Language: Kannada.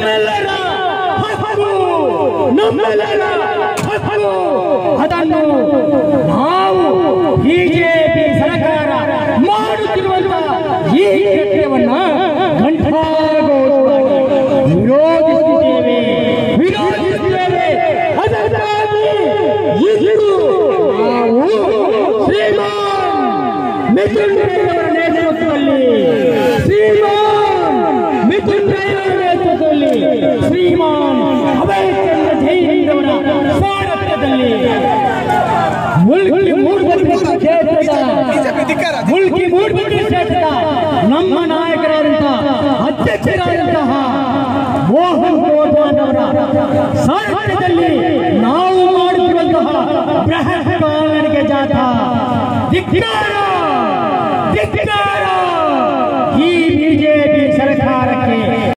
ನಮ್ಮೆಲ್ಲರ ಹಕ್ಕು ನಮ್ಮೆಲ್ಲರ ಹಕ್ಕು ಅದನ್ನು ನಾವು ಬಿಜೆಪಿ ಸರ್ಕಾರ ಮಾಡುತ್ತಿರುವಂತಹ ಈ ಕೃತ್ಯವನ್ನ ಗಂಟಾಗೋಸ್ಕರ ವಿರೋಧಿಸುತ್ತೇವೆ ವಿರೋಧಿಸುತ್ತೇವೆ ಅದಕ್ಕಾಗಿ ಇಂದು ನಾವು ಶ್ರೀಮಾನ್ ಮಿಥುನ್ ರೈಯವರ ನೇತೃತ್ವದಲ್ಲಿ ಶ್ರೀಮಾನ್ ಮಿಥುನ್ ರೈಯವರ ನೇತೃತ್ವದಲ್ಲಿ ಶ್ರೀಮಾನ್ ಅಭಯಚಂದ್ರ ಜೈಹಿಂದವರ ಸಾರಥ್ಯದಲ್ಲಿ ಮುಲ್ಕಿ ಮೂಡ್ಬಿಟ್ಟು ಕ್ಷೇತ್ರದ ಮುಲ್ಕಿ ಮೂಡ್ಬಿಟ್ಟು ಕ್ಷೇತ್ರದ ನಮ್ಮ ನಾಯಕರಾದಂತಹ ಅಧ್ಯಕ್ಷರಾದಂತಹ ಮೋಹನ್ ಗೋಪಾಲ್ ಅವರ ಸಾರಥ್ಯದಲ್ಲಿ ನಾವು ಮಾಡುತ್ತಿರುವಂತಹ ಬೃಹತ್ ಕಾಲ್ನಡಿಗೆ ಜಾಥಾ ಧಿಕ್ಕಾರ